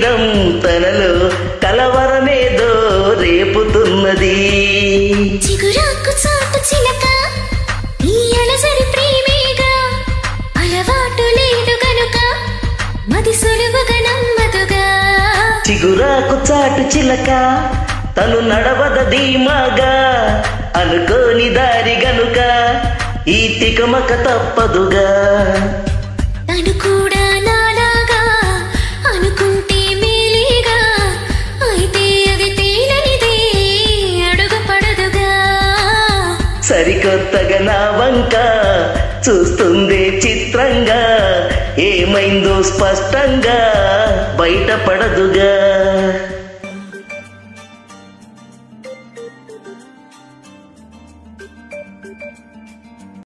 స్నేహం తనలో కలవరమేదో రేపుతున్నది చిగురాకు చాటు చిలక ఈ అలసరి ప్రేమేగా అలవాటు లేదు గనుక మది సులువుగా నమ్మదుగా చిగురాకు చాటు చిలక తను నడవద ధీమాగా అనుకోని దారి గనుక ఈ తికమక తప్పదుగా తను కూడా నాలాగా అనుకుంటే మేలేగా అయితే అది తేలనిదే అడుగు పడదుగా సరికొత్తగా నా వంక చూస్తుంది చిత్రంగా ఏమైందో స్పష్టంగా బయటపడదుగా